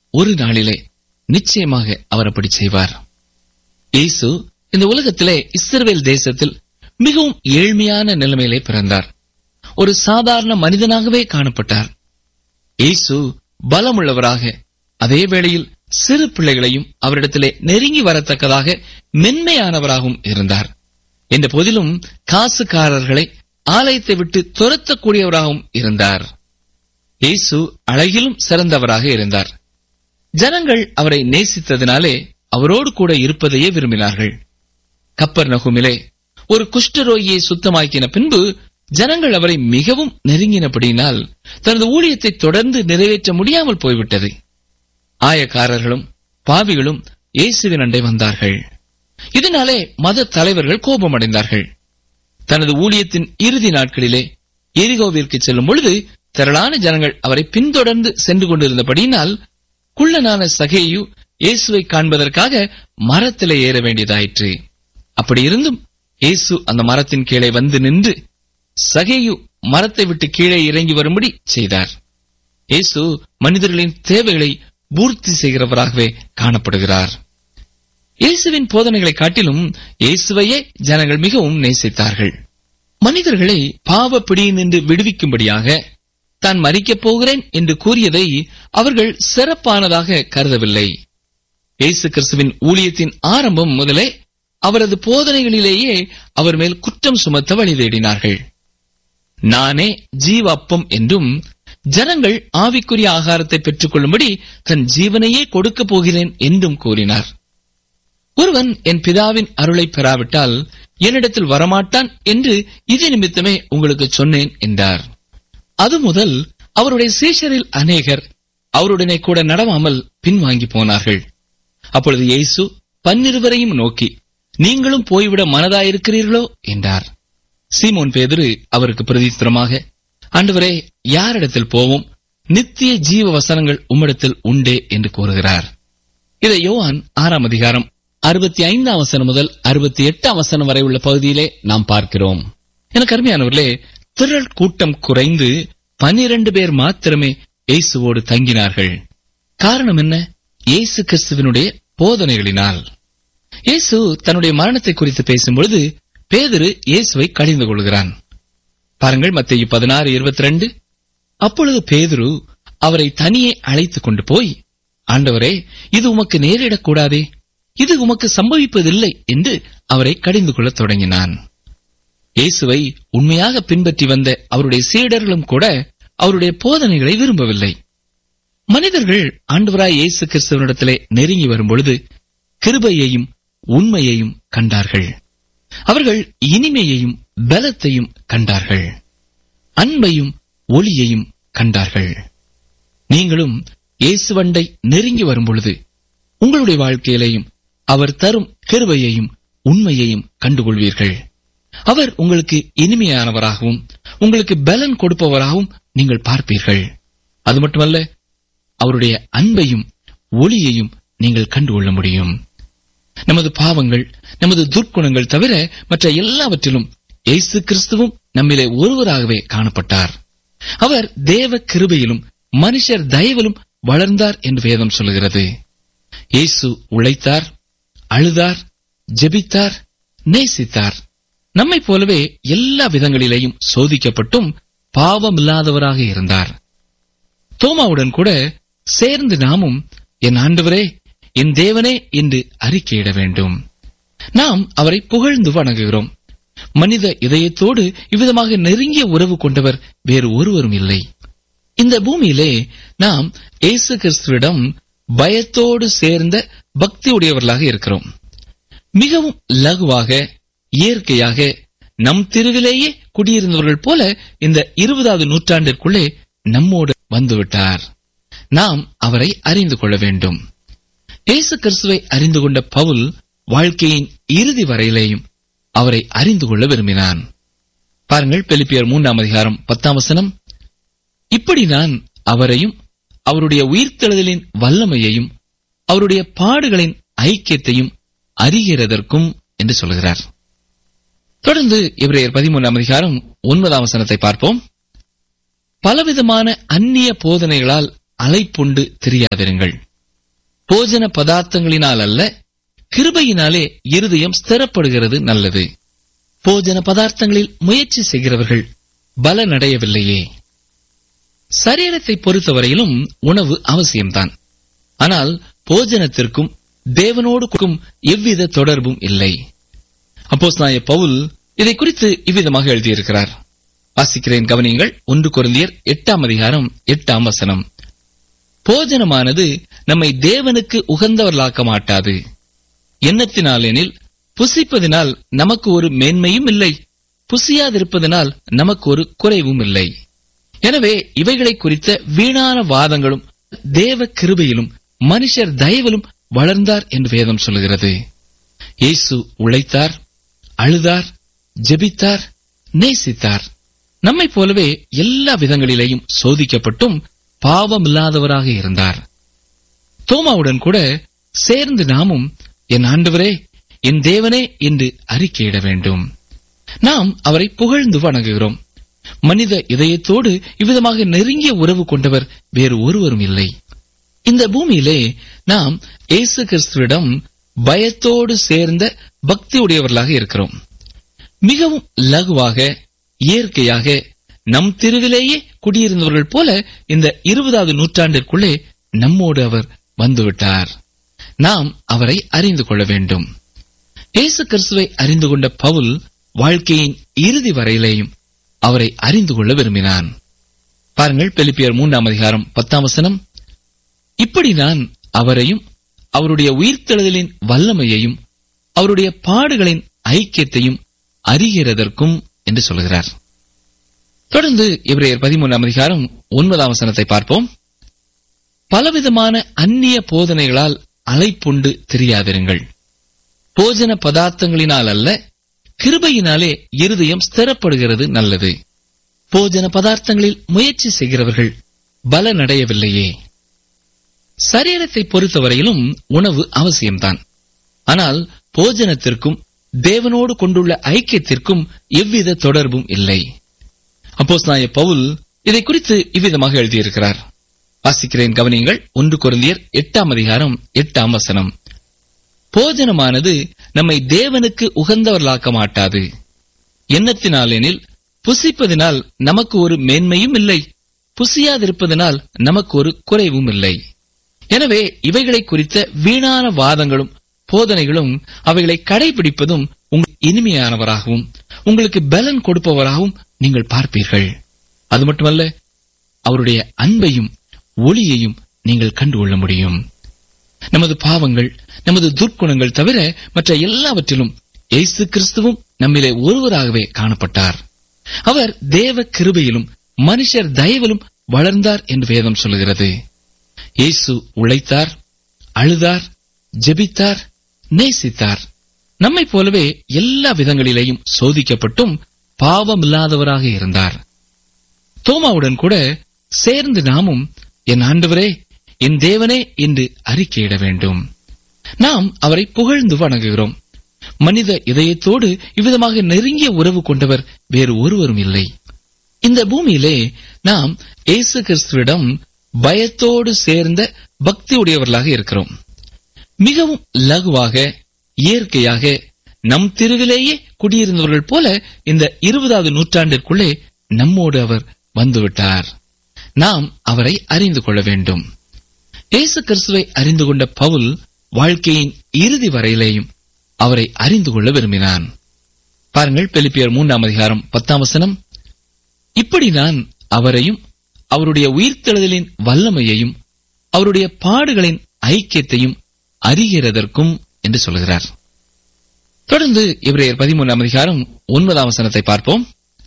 ஒரு நாளிலே நிச்சயமாக அவர் அப்படி செய்வார் இயேசு இந்த உலகத்திலே இஸ்ரவேல் தேசத்தில் மிகவும் ஏழ்மையான நிலைமையிலே பிறந்தார் ஒரு சாதாரண மனிதனாகவே காணப்பட்டார் இயேசு பலமுள்ளவராக அதே வேளையில் சிறு பிள்ளைகளையும் அவரிடத்திலே நெருங்கி வரத்தக்கதாக மென்மையானவராகவும் இருந்தார் என்ற போதிலும் காசுக்காரர்களை ஆலயத்தை விட்டு துரத்தக்கூடியவராகவும் இருந்தார் இயேசு அழகிலும் சிறந்தவராக இருந்தார் ஜனங்கள் அவரை நேசித்ததினாலே அவரோடு கூட இருப்பதையே விரும்பினார்கள் கப்பர் நகுமிலே ஒரு குஷ்டரோகியை சுத்தமாக்கின பின்பு ஜனங்கள் அவரை மிகவும் நெருங்கினபடியினால் தனது ஊழியத்தை தொடர்ந்து நிறைவேற்ற முடியாமல் போய்விட்டது ஆயக்காரர்களும் பாவிகளும் இயேசுவின் அண்டை வந்தார்கள் இதனாலே மத தலைவர்கள் கோபமடைந்தார்கள் தனது ஊழியத்தின் இறுதி நாட்களிலே எரிகோவிற்கு செல்லும் பொழுது திரளான ஜனங்கள் அவரை பின்தொடர்ந்து சென்று கொண்டிருந்தபடியினால் குள்ளனான சகேயு இயேசுவை காண்பதற்காக மரத்திலே ஏற வேண்டியதாயிற்று அப்படி இருந்தும் இயேசு அந்த மரத்தின் கீழே வந்து நின்று சகேயு மரத்தை விட்டு கீழே இறங்கி வரும்படி செய்தார் இயேசு மனிதர்களின் தேவைகளை பூர்த்தி செய்கிறவராகவே காணப்படுகிறார் இயேசுவின் போதனைகளை காட்டிலும் இயேசுவையே ஜனங்கள் மிகவும் நேசித்தார்கள் மனிதர்களை பாவ பிடியினின்று விடுவிக்கும்படியாக தான் மறிக்கப் போகிறேன் என்று கூறியதை அவர்கள் சிறப்பானதாக கருதவில்லை இயேசு கிறிஸ்துவின் ஊழியத்தின் ஆரம்பம் முதலே அவரது போதனைகளிலேயே அவர் மேல் குற்றம் சுமத்த வழி தேடினார்கள் நானே ஜீவ அப்பம் என்றும் ஜனங்கள் ஆவிக்குரிய ஆகாரத்தை பெற்றுக் கொள்ளும்படி தன் ஜீவனையே கொடுக்கப் போகிறேன் என்றும் கூறினார் ஒருவன் என் பிதாவின் அருளை பெறாவிட்டால் என்னிடத்தில் வரமாட்டான் என்று இது நிமித்தமே உங்களுக்கு சொன்னேன் என்றார் அது முதல் அவருடைய சீஷரில் அநேகர் அவருடனே கூட நடவாமல் பின்வாங்கி போனார்கள் அப்பொழுது இயேசு பன்னிருவரையும் நோக்கி நீங்களும் போய்விட மனதாயிருக்கிறீர்களோ என்றார் சீமோன் பேதுரு அவருக்கு பிரதித்திரமாக ஆண்டவரே யாரிடத்தில் போவோம் நித்திய ஜீவ வசனங்கள் உம்மிடத்தில் உண்டே என்று கூறுகிறார் இதை யோவான் ஆறாம் அதிகாரம் அறுபத்தி ஐந்தாம் வசனம் முதல் அறுபத்தி எட்டாம் வசனம் வரை உள்ள பகுதியிலே நாம் பார்க்கிறோம் எனக்கு அருமையானவர்களே திரள் கூட்டம் குறைந்து பனிரண்டு பேர் மாத்திரமே இயேசுவோடு தங்கினார்கள் காரணம் என்ன இயேசு கிறிஸ்துவனுடைய போதனைகளினால் இயேசு தன்னுடைய மரணத்தை குறித்து பேசும்பொழுது பேதுரு இயேசுவை கடிந்து கொள்கிறான் பாருங்கள் மத்திய பதினாறு இருபத்தி ரெண்டு அப்பொழுது பேதுரு அவரை தனியே அழைத்துக் கொண்டு போய் ஆண்டவரே இது உமக்கு நேரிடக்கூடாதே இது உமக்கு சம்பவிப்பதில்லை என்று அவரை கடிந்து கொள்ளத் தொடங்கினான் இயேசுவை உண்மையாக பின்பற்றி வந்த அவருடைய சீடர்களும் கூட அவருடைய போதனைகளை விரும்பவில்லை மனிதர்கள் ஆண்டவராய் இயேசு கிறிஸ்துவனிடத்திலே நெருங்கி வரும்பொழுது கிருபையையும் உண்மையையும் கண்டார்கள் அவர்கள் இனிமையையும் பலத்தையும் கண்டார்கள் அன்பையும் ஒளியையும் கண்டார்கள் நீங்களும் இயேசுவண்டை நெருங்கி வரும்பொழுது உங்களுடைய வாழ்க்கையிலேயும் அவர் தரும் கிருபையையும் உண்மையையும் கண்டுகொள்வீர்கள் அவர் உங்களுக்கு இனிமையானவராகவும் உங்களுக்கு பலன் கொடுப்பவராகவும் நீங்கள் பார்ப்பீர்கள் அது மட்டுமல்ல அவருடைய அன்பையும் ஒளியையும் நீங்கள் கண்டுகொள்ள முடியும் நமது பாவங்கள் நமது துர்க்குணங்கள் தவிர மற்ற எல்லாவற்றிலும் இயேசு கிறிஸ்துவும் நம்மிலே ஒருவராகவே காணப்பட்டார் அவர் தேவ கிருபையிலும் மனுஷர் தயவிலும் வளர்ந்தார் என்று வேதம் சொல்கிறது இயேசு உழைத்தார் அழுதார் ஜெபித்தார் நேசித்தார் நம்மைப் போலவே எல்லா விதங்களிலேயும் சோதிக்கப்பட்டும் பாவமில்லாதவராக இருந்தார் தோமாவுடன் கூட சேர்ந்து நாமும் என் ஆண்டவரே என் தேவனே என்று அறிக்கையிட வேண்டும் நாம் அவரை புகழ்ந்து வணங்குகிறோம் மனித இதயத்தோடு இவ்விதமாக நெருங்கிய உறவு கொண்டவர் வேறு ஒருவரும் இல்லை இந்த பூமியிலே நாம் இயேசு கிறிஸ்துவிடம் பயத்தோடு சேர்ந்த பக்தி உடையவர்களாக இருக்கிறோம் மிகவும் லகுவாக இயற்கையாக நம் தெருவிலேயே குடியிருந்தவர்கள் போல இந்த இருபதாவது நூற்றாண்டிற்குள்ளே நம்மோடு வந்துவிட்டார் நாம் அவரை அறிந்து கொள்ள வேண்டும் இயேசு கிறிஸ்துவை அறிந்து கொண்ட பவுல் வாழ்க்கையின் இறுதி வரையிலேயும் அவரை அறிந்து கொள்ள விரும்பினான் பாருங்கள் பெலிப்பியர் மூன்றாம் அதிகாரம் பத்தாம் வசனம் இப்படி நான் அவரையும் அவருடைய உயிர்த்தெழுதலின் வல்லமையையும் அவருடைய பாடுகளின் ஐக்கியத்தையும் அறிகிறதற்கும் என்று சொல்கிறார் தொடர்ந்து இவரையர் பதிமூன்றாம் அதிகாரம் ஒன்பதாம் வசனத்தை பார்ப்போம் பலவிதமான அந்நிய போதனைகளால் அலைப்புண்டு தெரியாதிருங்கள் போஜன பதார்த்தங்களினால் அல்ல கிருபையினாலே இருதயம் ஸ்திரப்படுகிறது நல்லது போஜன பதார்த்தங்களில் முயற்சி செய்கிறவர்கள் பலனடையவில்லையே சரீரத்தை பொறுத்தவரையிலும் உணவு அவசியம்தான் ஆனால் போஜனத்திற்கும் தேவனோடு எவ்வித தொடர்பும் இல்லை அப்போஸ்தலனாகிய பவுல் இதை குறித்து இவ்விதமாக எழுதியிருக்கிறார் வாசிக்கிறேன் கவனியங்கள் ஒன்று குருந்தியர் எட்டாம் அதிகாரம் எட்டாம் வசனம் போஜனமானது நம்மை தேவனுக்கு உகந்தவர்களாக்க மாட்டாது எண்ணத்தினாலெனில் புசிப்பதினால் நமக்கு ஒரு மேன்மையும் இல்லை புசியாதிருப்பதனால் நமக்கு ஒரு குறைவும் இல்லை எனவே இவைகளை குறித்த வீணான வாதங்களும் தேவ கிருபையிலும் மனுஷர் தயவிலும் வளர்ந்தார் என்று வேதம் சொல்கிறது இயேசு உழைத்தார் அழுதார் ஜெபித்தார் நேசித்தார் நம்மைப் போலவே எல்லா விதங்களிலேயும் சோதிக்கப்பட்டும் பாவமில்லாதவராக இருந்தார் தோமாவுடன் கூட சேர்ந்து நாமும் என் ஆண்டவரே என் தேவனே என்று அறிக்கையிட வேண்டும் நாம் அவரை புகழ்ந்து வணங்குகிறோம் மனித இதயத்தோடு இவ்விதமாக நெருங்கிய உறவு கொண்டவர் வேறு ஒருவரும் இல்லை இந்த பூமியிலே நாம் இயேசு கிறிஸ்துவிடம் பயத்தோடு சேர்ந்த பக்தியுடையவர்களாக இருக்கிறோம் மிகவும் லகுவாக இயற்கையாக நம் தெருவிலேயே குடியிருந்தவர்கள் போல இந்த இருபதாவது நூற்றாண்டிற்குள்ளே நம்மோடு அவர் வந்துவிட்டார் நாம் அவரை அறிந்து கொள்ள வேண்டும் இயேசு கிறிஸ்துவை அறிந்து கொண்ட பவுல் வாழ்க்கையின் இறுதி வரையிலேயும் அவரை அறிந்து கொள்ள விரும்பினான் பாருங்கள் பெலிப்பியர் மூன்றாம் அதிகாரம் பத்தாம் வசனம் இப்படி நான் அவரையும் அவருடைய உயிர்த்தெழுதலின் வல்லமையையும் அவருடைய பாடுகளின் ஐக்கியத்தையும் அறிகிறதற்கும் என்று சொல்கிறார் தொடர்ந்து இவரையர் பதிமூன்றாம் அதிகாரம் ஒன்பதாம் வசனத்தை பார்ப்போம் பலவிதமான அந்நிய போதனைகளால் அலைப்புண்டு தெரியாதிருங்கள் போஜன பதார்த்தங்களினால் அல்ல கிருபையினாலே இருதயம் ஸ்திரப்படுகிறது நல்லது போஜன பதார்த்தங்களில் முயற்சி செய்கிறவர்கள் பலனடையவில்லையே சரீரத்தை பொறுத்தவரையிலும் உணவு அவசியம்தான் ஆனால் போஜனத்திற்கும் தேவனோடு கொண்டுள்ள ஐக்கியத்திற்கும் எவ்வித தொடர்பும் இல்லை அப்போஸ்தலனாகிய பவுல் இதை குறித்து இவ்விதமாக எழுதியிருக்கிறார் வாசிக்கிறேன் கவனியங்கள் ஒன்று குருந்தியர் எட்டாம் அதிகாரம் எட்டாம் வசனம் போஜனமானது நம்மை தேவனுக்கு உகந்தவர்களாக்க மாட்டாது எண்ணத்தினாலெனில் புசிப்பதினால் நமக்கு ஒரு மேன்மையும் இல்லை புசியாதிருப்பதனால் நமக்கு ஒரு குறைவும் இல்லை எனவே இவைகளை குறித்த வீணான வாதங்களும் போதனைகளும் அவைகளை கடைபிடிப்பதும் உங்கள் இனிமையானவராகவும் உங்களுக்கு பலன் கொடுப்பவராகவும் நீங்கள் பார்ப்பீர்கள் அது மட்டுமல்ல அவருடைய அன்பையும் ஒளியையும் நீங்கள் கண்டுகொள்ள முடியும் நமது பாவங்கள் நமது துர்க்குணங்கள் தவிர மற்ற எல்லாவற்றிலும் இயேசு கிறிஸ்துவும் நம்மிலே ஒருவராகவே காணப்பட்டார் அவர் தேவ கிருபையிலும் மனுஷர் தயவிலும் வளர்ந்தார் என்று வேதம் சொல்கிறது இயேசு உழைத்தார் அழுதார் ஜெபித்தார் நேசித்தார் நம்மைப் போலவே எல்லா விதங்களிலேயும் சோதிக்கப்பட்டும் பாவமில்லாதவராக இருந்தார் தோமாவுடன் கூட சேர்ந்து நாமும் என் ஆண்டவரே என் தேவனே என்று அறிக்கையிட வேண்டும் நாம் அவரை புகழ்ந்து வணங்குகிறோம் மனித இதயத்தோடு இவ்விதமாக நெருங்கிய உறவு கொண்டவர் வேறு ஒருவரும் இல்லை இந்த பூமியிலே நாம் இயேசு கிறிஸ்துவிடம் பயத்தோடு சேர்ந்த பக்தியுடையவர்களாக இருக்கிறோம் மிகவும் லகுவாக இயற்கையாக நம் தெருவிலேயே குடியிருந்தவர்கள் போல இந்த இருபதாவது நூற்றாண்டிற்குள்ளே நம்மோடு அவர் வந்துவிட்டார் நாம் அவரை அறிந்து கொள்ள வேண்டும் இயேசு கிறிஸ்துவை அறிந்து கொண்ட பவுல் வாழ்க்கையின் இறுதி வரையிலேயும் அவரை அறிந்து கொள்ள விரும்பினான் பாருங்கள் பெலிப்பியர் மூன்றாம் அதிகாரம் பத்தாம் வசனம் இப்படி நான் அவரையும் அவருடைய உயிர்த்தெழுதலின் வல்லமையையும் அவருடைய பாடுகளின் ஐக்கியத்தையும் அறிகிறதற்கும் என்று சொல்கிறார் தொடர்ந்து இவரையர் பதிமூன்றாம் அதிகாரம் ஒன்பதாம் வசனத்தை பார்ப்போம்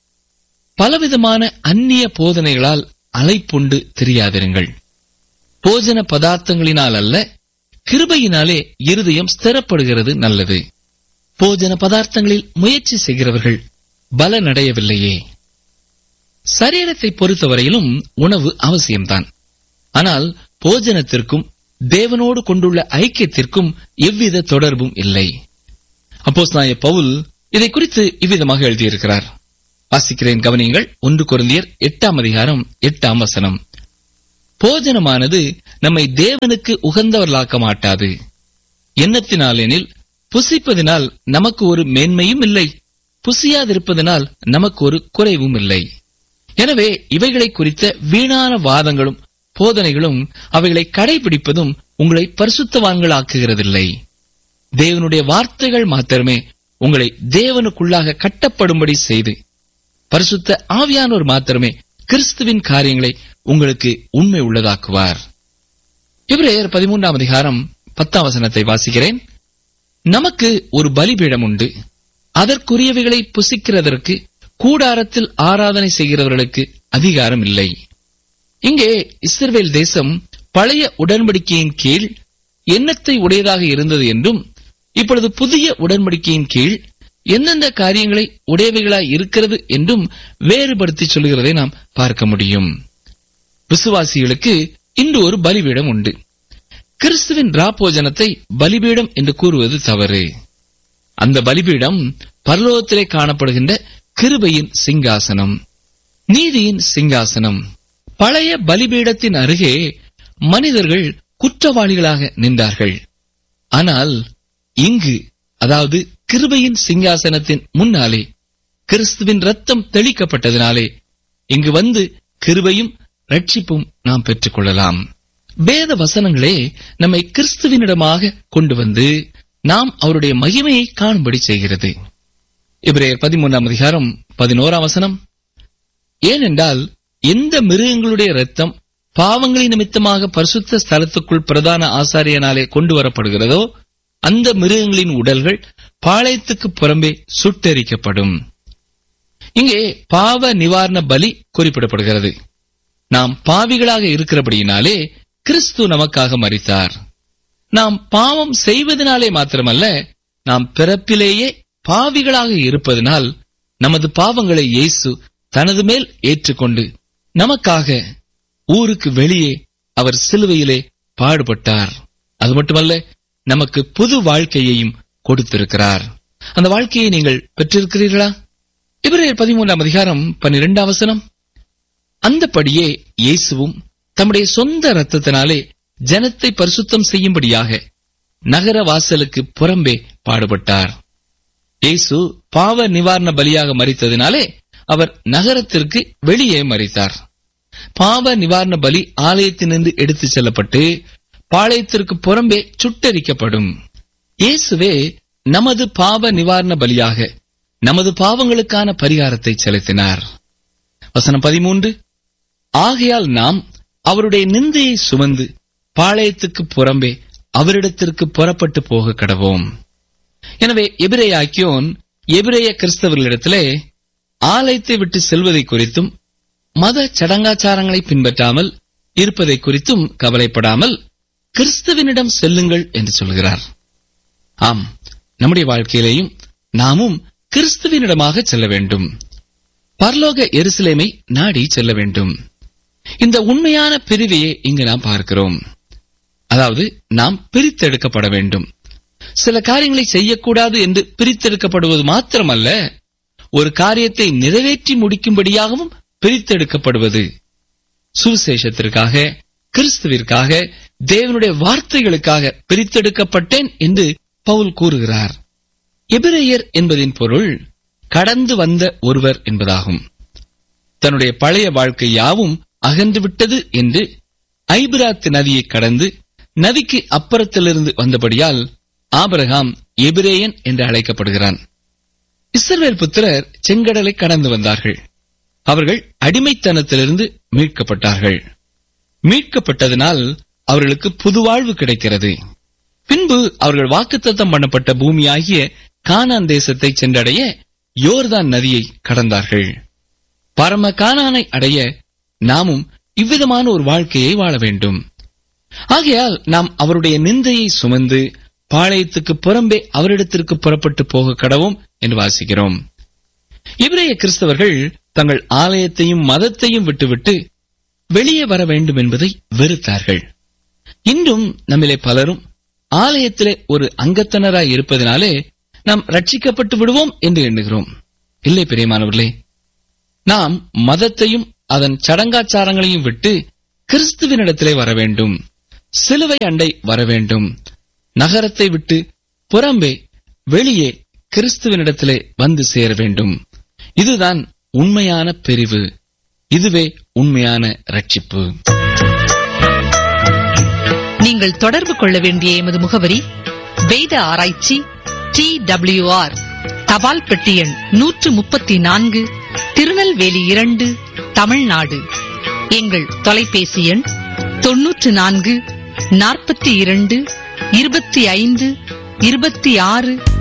பலவிதமான அந்நிய போதனைகளால் அலைப்புண்டு தெரியாதிருங்கள் போஜன பதார்த்தங்களினால் அல்ல கிருபையினாலே இருதயம் ஸ்திரப்படுகிறது நல்லது போஜன பதார்த்தங்களில் முயற்சி செய்கிறவர்கள் பலனடையவில்லையே சரீரத்தை பொறுத்தவரையிலும் உணவு அவசியம்தான் ஆனால் போஜனத்திற்கும் தேவனோடு கொண்டுள்ள ஐக்கியத்திற்கும் எவ்வித தொடர்பும் இல்லை அப்போஸ்தலனாகிய பவுல் இதை குறித்து இவ்விதமாக எழுதியிருக்கிறார் வாசிக்கிறேன் கவனியங்கள் ஒன்று குருந்தியர் எட்டாம் அதிகாரம் எட்டாம் வசனம் போஜனமானது நம்மை தேவனுக்கு உகந்தவர்களாக்க மாட்டாது எண்ணத்தினாலெனில் புசிப்பதினால் நமக்கு ஒரு மேன்மையும் இல்லை புசியாதிருப்பதனால் நமக்கு ஒரு குறைவும் இல்லை எனவே இவைகளை குறித்த வீணான வாதங்களும் போதனைகளும் அவைகளை கடைபிடிப்பதும் உங்களை பரிசுத்தவான்கள் ஆக்குகிறதில்லை தேவனுடைய வார்த்தைகள் மாத்திரமே உங்களை தேவனுக்குள்ளாக கட்டப்படும்படி செய்து பரிசுத்த ஆவியானோர் மாத்திரமே கிறிஸ்துவின் காரியங்களை உங்களுக்கு உண்மை உள்ளதாக்குவார் இப்ரேயர் பதிமூன்றாம் அதிகாரம் பத்தாம் வசனத்தை வாசிக்கிறேன் நமக்கு ஒரு பலிபீடம் உண்டு அதற்குரியவைகளை புசிக்கிறதற்கு கூடாரத்தில் ஆராதனை செய்கிறவர்களுக்கு அதிகாரம் இல்லை இங்கே இஸ்ரவேல் தேசம் பழைய உடன்படிக்கையின் கீழ் எண்ணத்தை உடையதாக இருந்தது என்றும் இப்பொழுது புதிய உடன்படிக்கையின் கீழ் எந்தெந்த காரியங்களை உடையவைகளாய் இருக்கிறது என்றும் வேறுபடுத்தி சொல்கிறதை நாம் பார்க்க முடியும் விசுவாசிகளுக்கு இன்று ஒரு பலிபீடம் உண்டு கிறிஸ்துவின் ராப்போஜனத்தை பலிபீடம் என்று கூறுவது தவறு அந்த பலிபீடம் பரலோகத்திலே காணப்படுகின்ற கிருபையின் சிங்காசனம் நீதியின் சிங்காசனம் பழைய பலிபீடத்தின் அருகே மனிதர்கள் குற்றவாளிகளாக நின்றார்கள் ஆனால் இங்கு அதாவது கிருபையின் சிங்காசனத்தின் முன்னாலே கிறிஸ்துவின் ரத்தம் தெளிக்கப்பட்டதினாலே இங்கு வந்து கிருபையும் ரட்சிப்பும் நாம் பெற்றுக் கொள்ளலாம் வேத வசனங்களே நம்மை கிறிஸ்துவினிடமாக கொண்டு வந்து நாம் அவருடைய மகிமையை காணும்படி செய்கிறது இவரையர் பதிமூன்றாம் அதிகாரம் பதினோராம் வசனம் ஏனென்றால் எந்த மிருகங்களுடைய ரத்தம் பாவங்களின் நிமித்தமாக பரிசுத்த ஸ்தலத்துக்குள் பிரதான ஆசாரியனாலே கொண்டு வரப்படுகிறதோ அந்த மிருகங்களின் உடல்கள் பாளையத்துக்கு புறம்பே சுட்டெரிக்கப்படும் இங்கே பாவ நிவாரண பலி குறிப்பிடப்படுகிறது நாம் பாவிகளாக இருக்கிறபடியினாலே கிறிஸ்து நமக்காக மரித்தார் நாம் பாவம் செய்வதனாலே மாத்திரமல்ல நாம் பிறப்பிலேயே பாவிகளாக இருப்பதனால் நமது பாவங்களை இயேசு தனது மேல் ஏற்றுக்கொண்டு நமக்காக ஊருக்கு வெளியே அவர் சிலுவையிலே பாடுபட்டார் அது மட்டுமல்ல நமக்கு புது வாழ்க்கையையும் கொடுத்திருக்கிறார் அந்த வாழ்க்கையை நீங்கள் பெற்றிருக்கிறீர்களா இவரையர் பதிமூன்றாம் அதிகாரம் பன்னிரெண்டாம் வசனம் அந்தபடியே இயேசுவும் தம்முடைய சொந்த ரத்தத்தினாலே ஜனத்தை பரிசுத்தம் செய்யும்படியாக நகர வாசலுக்கு புறம்பே பாடுபட்டார் இயேசு பாவ நிவாரண பலியாக மறித்ததினாலே அவர் நகரத்திற்கு வெளியே மறித்தார் பாவ நிவாரண பலி ஆலயத்தினின்று எடுத்துச் செல்லப்பட்டு பாளையத்திற்கு புறம்பே சுட்டரிக்கப்படும் இயேசுவே நமது பாவ நிவாரண பலியாக நமது பாவங்களுக்கான பரிகாரத்தை செலுத்தினார் வசனம் பதிமூன்று ஆகையால் நாம் அவருடைய நிந்தையை சுமந்து பாளையத்துக்கு புறம்பே அவரிடத்திற்கு புறப்பட்டு போக கடவோம் எனவே எபிரேயாக்கியோன் எபிரேய கிறிஸ்தவர்களிடத்திலே ஆலயத்தை விட்டு செல்வதை குறித்தும் மத சடங்காச்சாரங்களை பின்பற்றாமல் இருப்பதை குறித்தும் கவலைப்படாமல் கிறிஸ்துவனிடம் செல்லுங்கள் என்று சொல்கிறார் ஆம் நம்முடைய வாழ்க்கையிலேயும் நாமும் கிறிஸ்துவனிடமாக செல்ல வேண்டும் பரலோக எருசலேமை நாடி செல்ல வேண்டும் இந்த உண்மையான பிரிவையே இங்கு நாம் பார்க்கிறோம் அதாவது நாம் பிரித்தெடுக்கப்பட வேண்டும் சில காரியங்களை செய்யக்கூடாது என்று பிரித்தெடுக்கப்படுவது மாத்திரமல்ல ஒரு காரியத்தை நிறைவேற்றி முடிக்கும்படியாகவும் பிரித்தெடுக்கப்படுவது சுவிசேஷத்திற்காக கிறிஸ்துவிற்காக தேவனுடைய வார்த்தைகளுக்காக பிரித்தெடுக்கப்பட்டேன் என்று பவுல் கூறுகிறார் எபிரேயர் என்பதின் பொருள் கடந்து வந்த ஒருவர் என்பதாகும் தன்னுடைய பழைய வாழ்க்கை யாவும் அகன்று விட்டது என்று ஐபிராத் நதியை கடந்து நதிக்கு அப்புறத்திலிருந்து வந்தபடியால் ஆபிரகாம் எபிரேயன் என்று அழைக்கப்படுகிறான் இஸ்ரவேல் புத்திரர் செங்கடலை கடந்து வந்தார்கள் அவர்கள் அடிமைத்தனத்திலிருந்து மீட்கப்பட்டார்கள் மீட்கப்பட்டதனால் அவர்களுக்கு புது வாழ்வு கிடைக்கிறது பின்பு அவர்கள் வாக்குத்தத்தம் பண்ணப்பட்ட பூமியாகிய கானான் தேசத்தை சென்றடைய யோர்தான் நதியை கடந்தார்கள் பரம கானானை அடைய நாமும் இவ்விதமான ஒரு வாழ்க்கையை வாழ வேண்டும் ஆகையால் நாம் அவருடைய நிந்தையை சுமந்து பாளையத்துக்கு புறம்பே அவரிடத்திற்கு புறப்பட்டு போக கடவும் என்று வாசிக்கிறோம் இவரைய கிறிஸ்தவர்கள் தங்கள் ஆலயத்தையும் மதத்தையும் விட்டுவிட்டு வெளியே வர வேண்டும் என்பதை வெறுத்தார்கள் இன்றும் நம்மிலே பலரும் ஆலயத்திலே ஒரு அங்கத்தனராய் இருப்பதனாலே நாம் ரட்சிக்கப்பட்டு விடுவோம் என்று எண்ணுகிறோம் இல்லை பிரியமானவர்களே நாம் மதத்தையும் அதன் சடங்காச்சாரங்களையும் விட்டு கிறிஸ்துவினிடத்திலே வர வேண்டும் சிலுவை அண்டை வர வேண்டும் நகரத்தை விட்டு புறம்பே வெளியே கிறிஸ்துவனிடத்திலே வந்து சேர வேண்டும் இதுதான் உண்மையான பிரிவு இதுவே உண்மையான ரட்சிப்பு நீங்கள் தொடர்பு கொள்ள வேண்டிய எமது முகவரி வேத ஆராய்ச்சி டி ஆர் தபால் பெட்டி எண் நூற்று முப்பத்தி நான்கு திருநெல்வேலி இரண்டு தமிழ்நாடு எங்கள் தொலைபேசி எண் தொன்னூற்று நான்கு நாற்பத்தி இரண்டு இருபத்தி ஐந்து இருபத்தி ஆறு